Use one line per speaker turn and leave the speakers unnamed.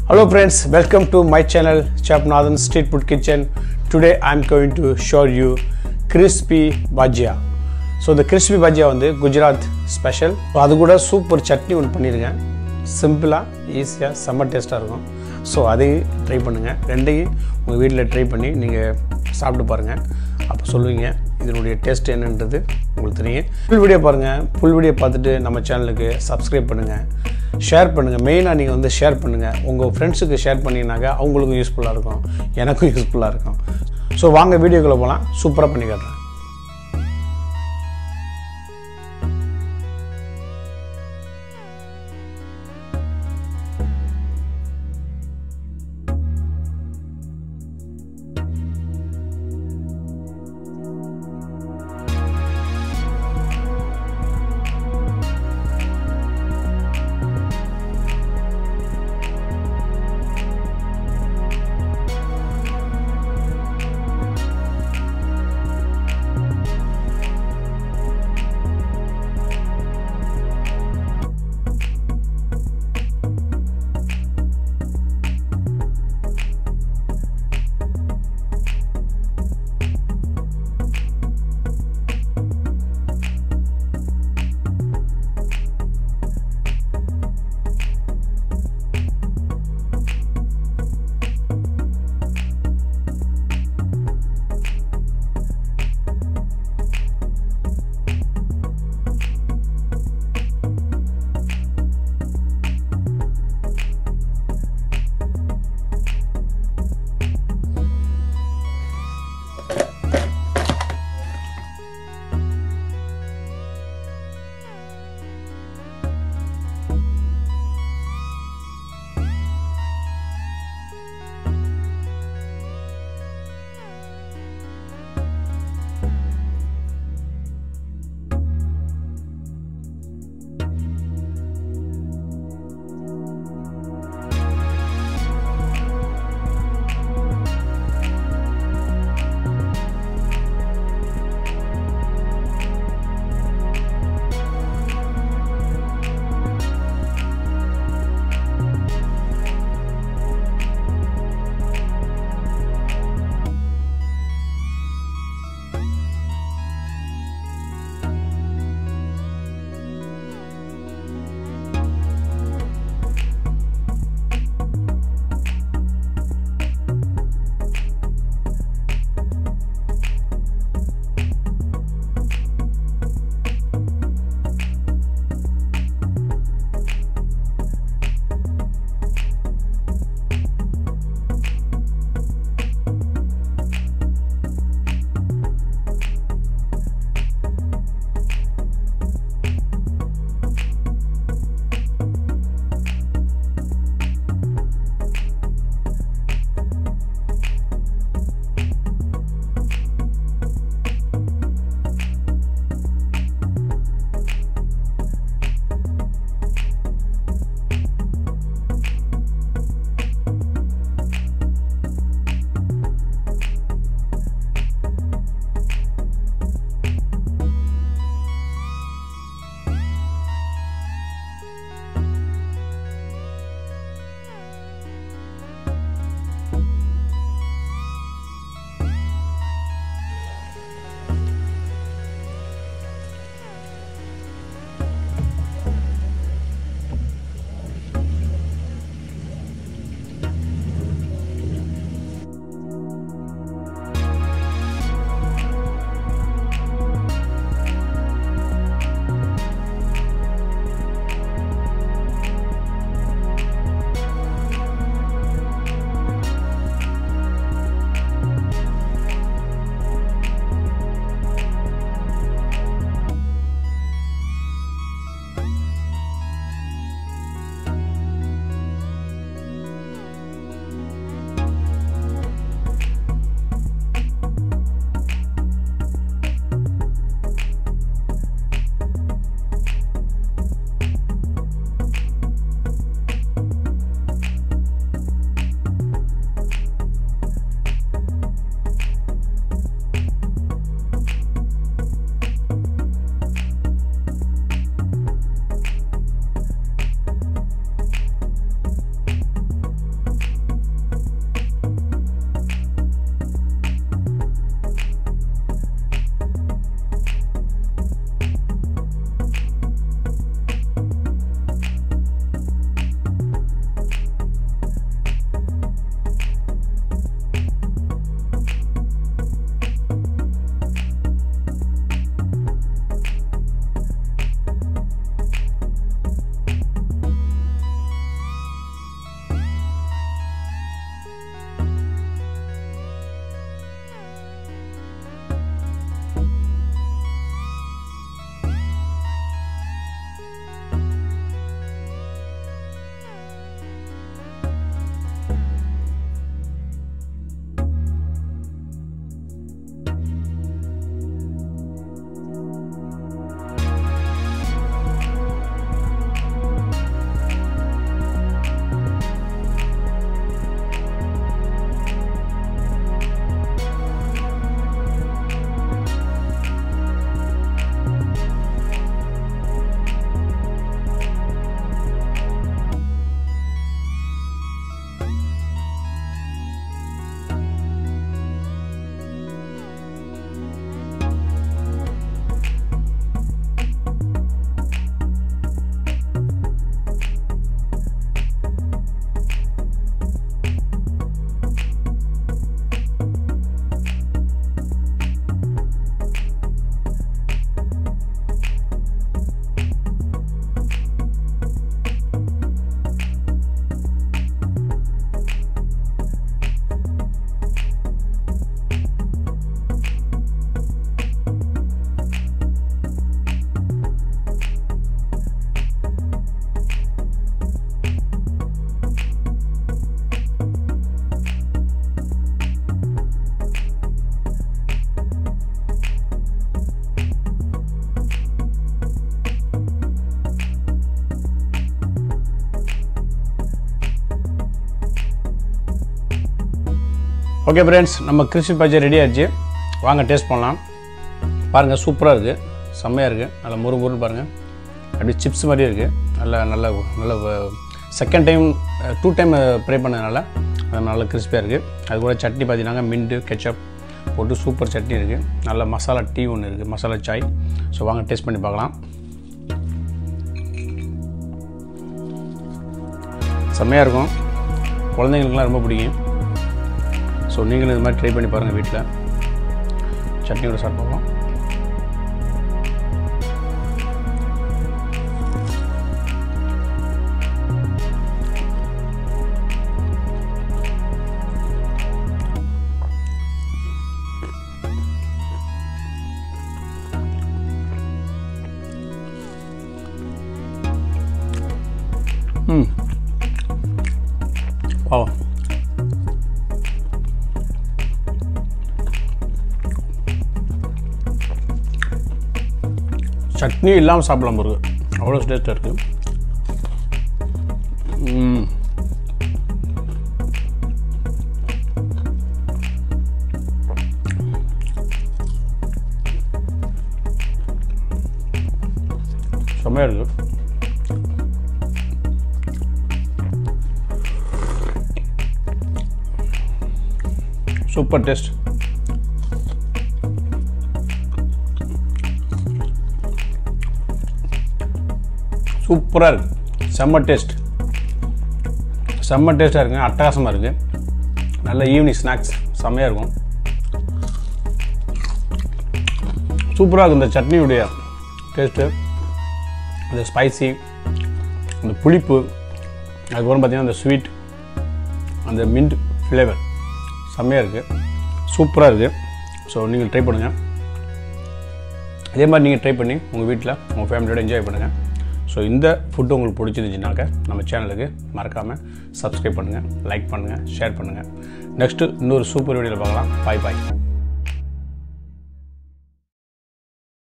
Hello friends, welcome to my channel Chapnathan Street Food Kitchen. Today I'm going to show you crispy bhajia. So இந்த crispy bhajia வந்து Gujarat special so அது கூட super chutney ஒன்று பண்ணியிருக்கேன் சிம்பிளாக ஈஸியாக செம்ம டேஸ்ட்டாக இருக்கும் ஸோ அதையும் ட்ரை பண்ணுங்கள் ரெண்டையும் உங்கள் வீட்டில் ட்ரை பண்ணி நீங்கள் சாப்பிட்டு பாருங்கள் அப்போ சொல்லுவீங்க இதனுடைய டேஸ்ட் என்னன்றது உங்களுக்கு தெரியும் ஃபுல் வீடியோ பாருங்கள் ஃபுல் வீடியோ பார்த்துட்டு நம்ம சேனலுக்கு சப்ஸ்கிரைப் பண்ணுங்கள் ஷேர் பண்ணுங்கள் மெயினாக நீங்கள் வந்து ஷேர் பண்ணுங்கள் உங்கள் ஃப்ரெண்ட்ஸுக்கு ஷேர் பண்ணிங்கனாக்கா அவங்களுக்கும் யூஸ்ஃபுல்லாக இருக்கும் எனக்கும் யூஸ்ஃபுல்லாக இருக்கும் ஸோ வாங்க வீடியோக்குள்ளே போகலாம் சூப்பராக பண்ணி காட்டுறேன் ஓகே ஃப்ரெண்ட்ஸ் நம்ம கிறிஸ்பி பஜ்ஜி ரெடி ஆயிடுச்சு வாங்க டேஸ்ட் பண்ணலாம் பாருங்கள் சூப்பராக இருக்குது செம்மையாக இருக்குது நல்லா முறு முருன்னு பாருங்கள் அப்படியே சிப்ஸ் மாதிரியே இருக்குது நல்ல நல்ல நல்ல second time two time fry பண்ணதுனால அது நல்ல கிறிஸ்பியாக இருக்குது அது கூட சட்னி பார்த்தீங்கன்னா மின்ட்டு கெச்சப் போட்டு சூப்பர் சட்னி இருக்குது நல்ல மசாலா டீ ஒன்று இருக்குது மசாலா சாய் ஸோ வாங்க டேஸ்ட் பண்ணி பார்க்கலாம் செம்மையாக இருக்கும் குழந்தைங்களுக்குலாம் ரொம்ப பிடிக்கும் ஸோ நீங்களும் இது மாதிரி ட்ரை பண்ணி பாருங்கள் வீட்டில் சட்னியோட சாப்பிட்டு பார்க்கலாம் ம் பாவம் சட்னி இல்லாமல் சாப்பிடலாம் பாருங்க அவ்வளோ டேஸ்ட்டாக இருக்குது ம் செம்மையாக இருக்குது சூப்பர் டேஸ்ட் சூப்பராக இருக்குது செம்ம டேஸ்ட் செம்ம டேஸ்ட்டாக இருக்குங்க அட்டகாசமாக இருக்குது நல்ல ஈவினிங் ஸ்நாக்ஸ் செம்மையாக இருக்கும் சூப்பராக இருக்கும் இந்த சட்னியுடைய டேஸ்ட்டு அந்த ஸ்பைசி அந்த புளிப்பு அதுக்கப்புறம் பார்த்தீங்கன்னா அந்த ஸ்வீட் அந்த மின்ட் ஃப்ளேவர் செம்மையாக இருக்குது சூப்பராக இருக்குது ஸோ நீங்கள் ட்ரை பண்ணுங்கள் அதே மாதிரி நீங்கள் ட்ரை பண்ணி உங்கள் வீட்டில் உங்கள் ஃபேமிலியோட என்ஜாய் பண்ணுங்கள் ஸோ இந்த ஃபுட்டு உங்களுக்கு பிடிச்சிருந்துச்சுனாக்க நம்ம சேனலுக்கு மறக்காமல் சப்ஸ்கிரைப் பண்ணுங்கள் லைக் பண்ணுங்கள் ஷேர் பண்ணுங்கள் நெக்ஸ்ட்டு இன்னொரு சூப்பர் வீடியோவில் பார்க்கலாம் பாய் பாய்